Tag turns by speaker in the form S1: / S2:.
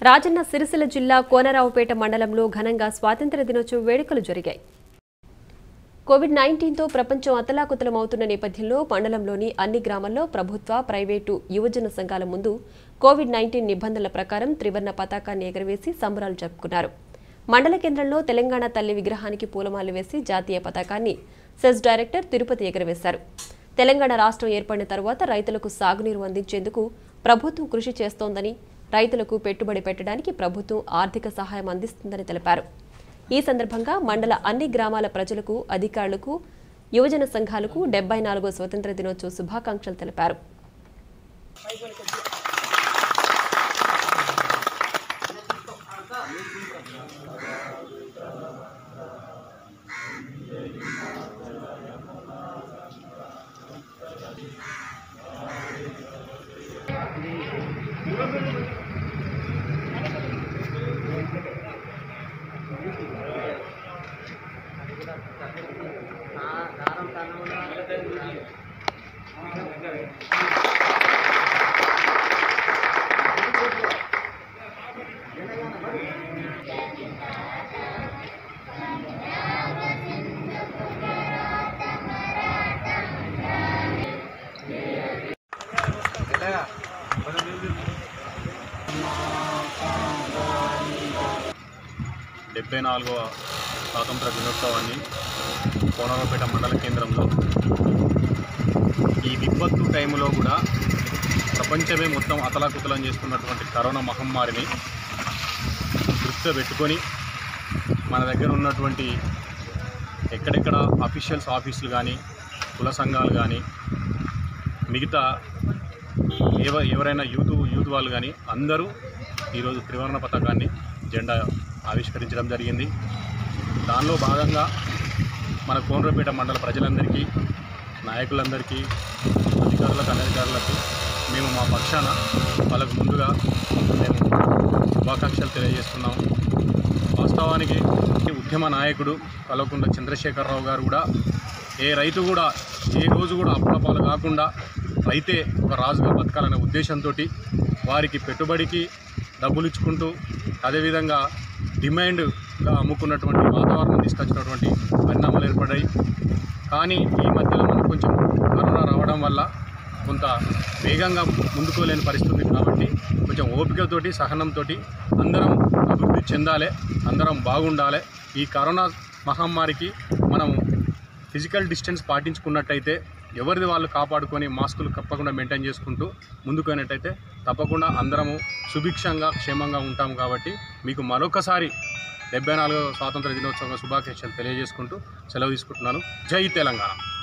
S1: రాజన్న సిరిసిల్ల జిల్లా కోనరావుపేట మండలంలో ఘనంగా స్వాతంత్ర్య దినోత్సవ వేడుకలు జరిగాయి కోవిడ్ నైన్టీన్తో ప్రపంచం అతలాకుతలమవుతున్న నేపథ్యంలో మండలంలోని అన్ని గ్రామాల్లో ప్రభుత్వ ప్రైవేటు యువజన సంఘాల ముందు కోవిడ్ నైన్టీన్ నిబంధనల ప్రకారం త్రివర్ణ పతాకాన్ని ఎగరవేసి సంబరాలు జరుపుకున్నారు మండల కేంద్రంలో తెలంగాణ తల్లి విగ్రహానికి పూలమాలలు వేసి జాతీయ పతాకాన్ని సెస్ డైరెక్టర్ తిరుపతి ఎగరవేశారు తెలంగాణ రాష్ట్రం ఏర్పడిన తరువాత రైతులకు సాగునీరు అందించేందుకు ప్రభుత్వం కృషి చేస్తోందని రైతులకు పెట్టుబడి పెట్టడానికి ప్రభుత్వం ఆర్థిక సహాయం అందిస్తుందని తెలిపారు ఈ సందర్భంగా మండల అన్ని గ్రామాల ప్రజలకు అధికారులకు యువజన సంఘాలకు డెబ్బై నాలుగో స్వతంత్ర దినోత్సవ శుభాకాంక్షలు తెలిపారు
S2: డెబ్బై నాలుగవ స్వాతంత్ర దినోత్సవాన్ని కోనరావుపేట మండల కేంద్రంలో ఈ విపత్తు టైంలో కూడా ప్రపంచమే మొత్తం అతలాకుతలం చేస్తున్నటువంటి కరోనా మహమ్మారిని దృష్టిలో పెట్టుకొని మన దగ్గర ఉన్నటువంటి ఎక్కడెక్కడ అఫీషియల్స్ ఆఫీసులు కానీ కుల సంఘాలు కానీ మిగతా ఎవ ఎవరైనా యూత్ యూత్ వాళ్ళు కానీ అందరూ ఈరోజు త్రివర్ణ పతాకాన్ని జెండా ఆవిష్కరించడం జరిగింది దానిలో భాగంగా మన కోనరపేట మండల ప్రజలందరికీ నాయకులందరికీ అధికారులకు అనధికారులకు మేము మా పక్షాన వాళ్ళకు ముందుగా మేము శుభాకాంక్షలు తెలియజేస్తున్నాము వాస్తవానికి ఉద్యమ నాయకుడు కల్వకుంట్ల చంద్రశేఖరరావు గారు కూడా ఏ రైతు కూడా ఏ రోజు కూడా అప్పులపాలు కాకుండా రైతే ఒక రాజుగా బతకాలనే ఉద్దేశంతో వారికి పెట్టుబడికి డబ్బులు ఇచ్చుకుంటూ అదేవిధంగా డిమాండ్గా అమ్ముకున్నటువంటి వాతావరణం తీసుకొచ్చినటువంటి పరిణామాలు ఏర్పడ్డాయి కానీ ఈ మధ్యలో మనకు కొంచెం కరోనా రావడం వల్ల కొంత వేగంగా ముందుకోలేని పరిస్థితి ఉంది కాబట్టి కొంచెం ఓపికతోటి సహనంతో అందరం అభివృద్ధి చెందాలి అందరం బాగుండాలి ఈ కరోనా మహమ్మారికి మనం ఫిజికల్ డిస్టెన్స్ పాటించుకున్నట్టయితే ఎవరిది వాళ్ళు కాపాడుకొని మాస్కులు తప్పకుండా మెయింటైన్ చేసుకుంటూ ముందుకు పోయినట్టయితే తప్పకుండా అందరము సుభిక్షంగా క్షేమంగా ఉంటాం కాబట్టి మీకు మరొకసారి డెబ్బై నాలుగో స్వాతంత్ర దినోత్సవ శుభాకాంక్షలు తెలియజేసుకుంటూ సెలవు తీసుకుంటున్నాను జై తెలంగాణ